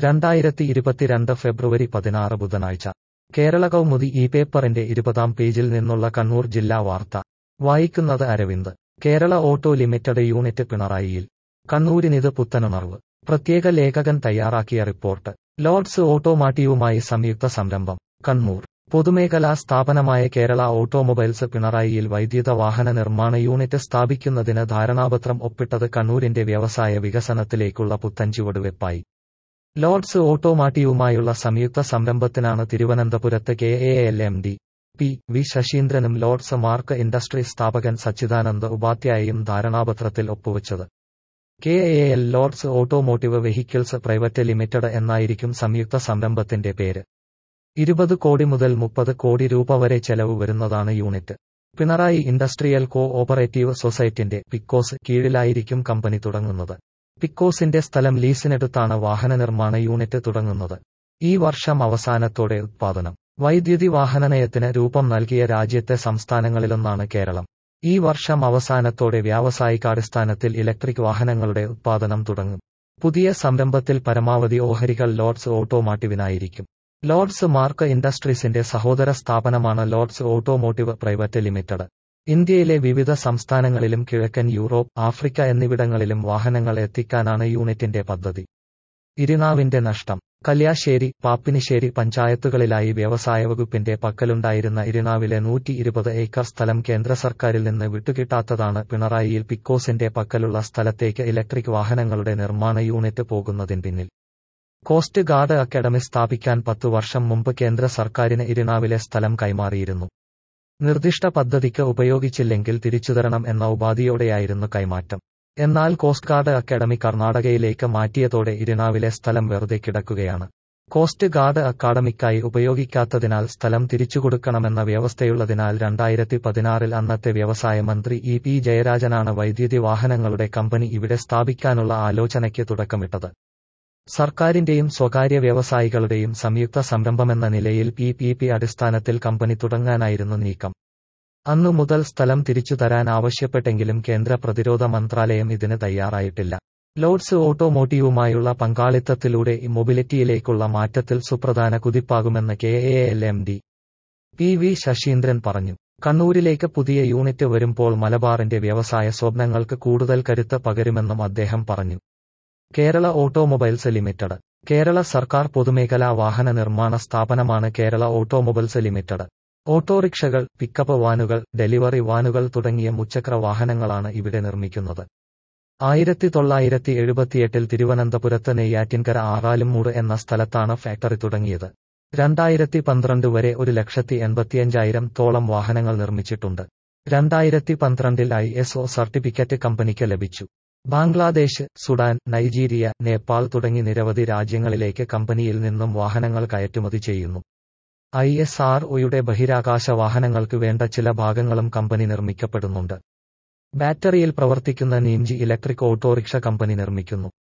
രണ്ടായിരത്തി ഇരുപത്തിരണ്ട് ഫെബ്രുവരി പതിനാറ് ബുധനാഴ്ച കേരള കൗമുദി ഈ പേപ്പറിന്റെ ഇരുപതാം പേജിൽ നിന്നുള്ള കണ്ണൂർ ജില്ലാ വാർത്ത വായിക്കുന്നത് Aravind Kerala auto limited unit പിണറായിയിൽ കണ്ണൂരിനിത് പുത്തനുണർവ് പ്രത്യേക ലേഖകൻ തയ്യാറാക്കിയ റിപ്പോർട്ട് ലോർഡ്സ് ഓട്ടോമാറ്റീവുമായി സംയുക്ത സംരംഭം കണ്ണൂർ പൊതുമേഖലാ സ്ഥാപനമായ കേരള ഓട്ടോമൊബൈൽസ് പിണറായിയിൽ വൈദ്യുത വാഹന നിർമ്മാണ യൂണിറ്റ് സ്ഥാപിക്കുന്നതിന് ധാരണാപത്രം ഒപ്പിട്ടത് കണ്ണൂരിന്റെ വ്യവസായ വികസനത്തിലേക്കുള്ള പുത്തൻ ചുവടുവെപ്പായി ലോർഡ്സ് ഓട്ടോമാറ്റീവുമായുള്ള സംയുക്ത സംരംഭത്തിനാണ് തിരുവനന്തപുരത്ത് K A L M D P V ശശീന്ദ്രനും ലോർഡ്സ് മാർക്ക് ഇൻഡസ്ട്രി സ്ഥാപകൻ സച്ചിദാനന്ദ് ഉപാധ്യായയും ധാരണാപത്രത്തിൽ ഒപ്പുവച്ചത് K A L Lords automotive vehicles private limited എന്നായിരിക്കും സംയുക്ത സംരംഭത്തിന്റെ പേര് ഇരുപത് കോടി മുതൽ മുപ്പത് കോടി രൂപ വരെ ചെലവ് വരുന്നതാണ് unit Pinarayi industrial cooperative സൊസൈറ്റിന്റെ പിക്കോസ് കീഴിലായിരിക്കും കമ്പനി തുടങ്ങുന്നത് പിക്കോസിന്റെ സ്ഥലം ലീസിനെടുത്താണ് വാഹന നിർമ്മാണ യൂണിറ്റ് തുടങ്ങുന്നത് ഈ വർഷം അവസാനത്തോടെ ഉത്പാദനം വൈദ്യുതി വാഹനനയത്തിന് രൂപം നൽകിയ രാജ്യത്തെ സംസ്ഥാനങ്ങളിലൊന്നാണ് കേരളം ഈ വർഷം അവസാനത്തോടെ വ്യാവസായികാടിസ്ഥാനത്തിൽ ഇലക്ട്രിക് വാഹനങ്ങളുടെ ഉത്പാദനം തുടങ്ങും പുതിയ സംരംഭത്തിൽ പരമാവധി ഓഹരികൾ ലോർഡ്സ് ഓട്ടോമാറ്റീവിനായിരിക്കും ലോർഡ്സ് മാർക്ക് ഇൻഡസ്ട്രീസിന്റെ സഹോദര സ്ഥാപനമാണ് ലോർഡ്സ് ഓട്ടോമോട്ടീവ് പ്രൈവറ്റ് ലിമിറ്റഡ് ഇന്ത്യയിലെ വിവിധ സംസ്ഥാനങ്ങളിലും കിഴക്കൻ യൂറോപ്പ് ആഫ്രിക്ക എന്നിവിടങ്ങളിലും വാഹനങ്ങൾ എത്തിക്കാനാണ് യൂണിറ്റിന്റെ പദ്ധതി ഇരിനാവിന്റെ നഷ്ടം കല്യാശ്ശേരി പാപ്പിനിശ്ശേരി പഞ്ചായത്തുകളിലായി വ്യവസായ വകുപ്പിന്റെ പക്കലുണ്ടായിരുന്ന ഇരിനാവിലെ നൂറ്റി ഇരുപത് ഏക്കർ സ്ഥലം കേന്ദ്ര സർക്കാരിൽ നിന്ന് വിട്ടുകിട്ടാത്തതാണ് പിണറായിയിൽ പിക്കോസിന്റെ പക്കലുള്ള സ്ഥലത്തേക്ക് ഇലക്ട്രിക് വാഹനങ്ങളുടെ നിർമ്മാണ യൂണിറ്റ് പോകുന്നതിന് പിന്നിൽ കോസ്റ്റ് ഗാർഡ് അക്കാദമി സ്ഥാപിക്കാൻ പത്തു വർഷം മുമ്പ് കേന്ദ്ര സർക്കാരിന് ഇരിനാവിലെ സ്ഥലം കൈമാറിയിരുന്നു നിർദ്ദിഷ്ട പദ്ധതിക്ക് ഉപയോഗിച്ചില്ലെങ്കിൽ തിരിച്ചുതരണം എന്ന ഉപാധിയോടെയായിരുന്നു കൈമാറ്റം എന്നാൽ കോസ്റ്റ് ഗാർഡ് അക്കാദമി കർണാടകയിലേക്ക് മാറ്റിയതോടെ ഇരിനാവിലെ സ്ഥലം വെറുതെ കിടക്കുകയാണ് കോസ്റ്റ് ഗാർഡ് അക്കാദമിക്കായി ഉപയോഗിക്കാത്തതിനാൽ സ്ഥലം തിരിച്ചുകൊടുക്കണമെന്ന വ്യവസ്ഥയുള്ളതിനാൽ രണ്ടായിരത്തി പതിനാറിൽ അന്നത്തെ വ്യവസായ മന്ത്രി ഇ പി ജയരാജനാണ് വൈദ്യുതി വാഹനങ്ങളുടെ കമ്പനി ഇവിടെ സ്ഥാപിക്കാനുള്ള ആലോചനയ്ക്ക് തുടക്കമിട്ടത് സർക്കാരിന്റെയും സ്വകാര്യ വ്യവസായികളുടെയും സംയുക്ത സംരംഭമെന്ന നിലയിൽ പി പി പി അടിസ്ഥാനത്തിൽ കമ്പനി തുടങ്ങാനായിരുന്നു നീക്കം അന്നു മുതൽ സ്ഥലം തിരിച്ചു തരാൻ ആവശ്യപ്പെട്ടെങ്കിലും കേന്ദ്ര പ്രതിരോധ മന്ത്രാലയം ഇതിന് തയ്യാറായിട്ടില്ല ലോഡ്സ് ഓട്ടോമോട്ടീവുമായുള്ള പങ്കാളിത്തത്തിലൂടെ മൊബിലിറ്റിയിലേക്കുള്ള മാറ്റത്തിൽ സുപ്രധാന കുതിപ്പാകുമെന്ന് K A L M D P V ശശീന്ദ്രൻ പറഞ്ഞു കണ്ണൂരിലേക്ക് പുതിയ യൂണിറ്റ് വരുമ്പോൾ മലബാറിന്റെ വ്യവസായ സ്വപ്നങ്ങൾക്ക് കൂടുതൽ കരുത്ത് പകരുമെന്നും അദ്ദേഹം പറഞ്ഞു കേരള ഓട്ടോമൊബൈൽസ് ലിമിറ്റഡ് കേരള സർക്കാർ പൊതുമേഖലാ വാഹന നിർമ്മാണ സ്ഥാപനമാണ് കേരള ഓട്ടോമൊബൈൽസ് ലിമിറ്റഡ് ഓട്ടോറിക്ഷകൾ പിക്കപ്പ് വാനുകൾ ഡെലിവറി വാനുകൾ തുടങ്ങിയ മുച്ചക്ര വാഹനങ്ങളാണ് ഇവിടെ നിർമ്മിക്കുന്നത് ആയിരത്തി തൊള്ളായിരത്തി എഴുപത്തിയെട്ടിൽ തിരുവനന്തപുരത്ത് നെയ്യാറ്റിൻകര ആറാലുമൂട് എന്ന സ്ഥലത്താണ് ഫാക്ടറി തുടങ്ങിയത് രണ്ടായിരത്തി പന്ത്രണ്ട് വരെ ഒരു ലക്ഷത്തി എൺപത്തിയഞ്ചായിരം തോളം വാഹനങ്ങൾ നിർമ്മിച്ചിട്ടുണ്ട് രണ്ടായിരത്തി പന്ത്രണ്ടിൽ ഐ എസ് ഒ സർട്ടിഫിക്കറ്റ് കമ്പനിക്ക് ലഭിച്ചു ബംഗ്ലാദേശ് സുഡാൻ നൈജീരിയ നേപ്പാൾ തുടങ്ങി നിരവധി രാജ്യങ്ങളിലേക്ക് കമ്പനിയിൽ നിന്നും വാഹനങ്ങൾ കയറ്റുമതി ചെയ്യുന്നു ഐ എസ് ആർ ഒയുടെ ബഹിരാകാശ വാഹനങ്ങൾക്ക് വേണ്ട ചില ഭാഗങ്ങളും കമ്പനി നിർമ്മിക്കപ്പെടുന്നുണ്ട് ബാറ്ററിയിൽ പ്രവർത്തിക്കുന്ന നീംജി ഇലക്ട്രിക് ഓട്ടോറിക്ഷ കമ്പനി നിർമ്മിക്കുന്നു